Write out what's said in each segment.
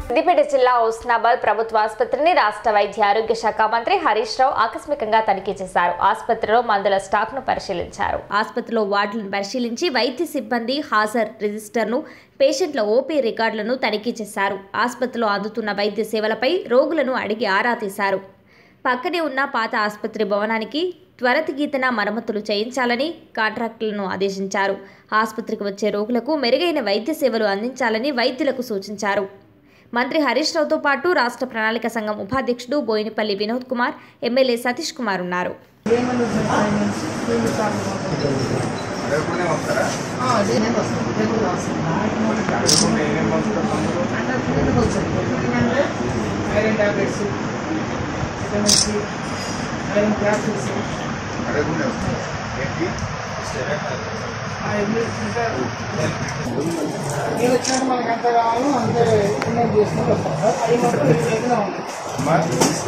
సిద్దిపేట జిల్లా హుస్నాబాద్ ప్రభుత్వ ఆసుపత్రిని రాష్ట్ర వైద్య ఆరోగ్య శాఖ మంత్రి హరీష్ రావు ఆకస్మికంగా తనిఖీ చేశారు ఆసుపత్రిలో మందుల స్టాక్ ను పరిశీలించారు ఆసుపత్రిలో వార్డులను పరిశీలించి వైద్య సిబ్బంది హాజరు రిజిస్టర్ను పేషెంట్ల ఓపీ రికార్డులను తనిఖీ చేశారు ఆసుపత్రిలో అందుతున్న వైద్య సేవలపై రోగులను అడిగి ఆరా తీశారు పక్కనే ఉన్న పాత ఆసుపత్రి భవనానికి త్వరితగీతన మరమ్మతులు చేయించాలని కాంట్రాక్టులను ఆదేశించారు ఆసుపత్రికి వచ్చే రోగులకు మెరుగైన వైద్య సేవలు అందించాలని వైద్యులకు సూచించారు మంత్రి హరీష్ రావుతో పాటు రాష్ట్ర ప్రణాళిక సంఘం ఉపాధ్యక్షుడు బోయినపల్లి వినోద్ కుమార్ ఎమ్మెల్యే సతీష్ కుమార్ ఉన్నారు iron tablets vitamin C iron capsules మీరు వచ్చినట్టు మనకి ఎంత కావాలో అంతే ఇన్వెస్ట్ చేసుకుంటూ వస్తాం సార్ అది మొత్తం మీ చేతిలో ఉంది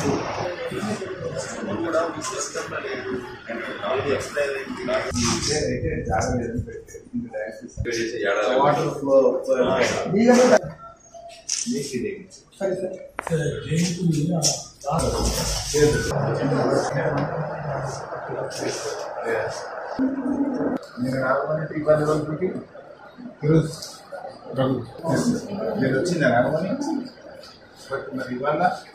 వాటర్ ఫ్లో సరే సార్ మీరు రాకపోతే ఇబ్బంది రోజుకి ఈరోజు రఘు మీరు వచ్చిందా రాకపోతే మరి ఇవాళ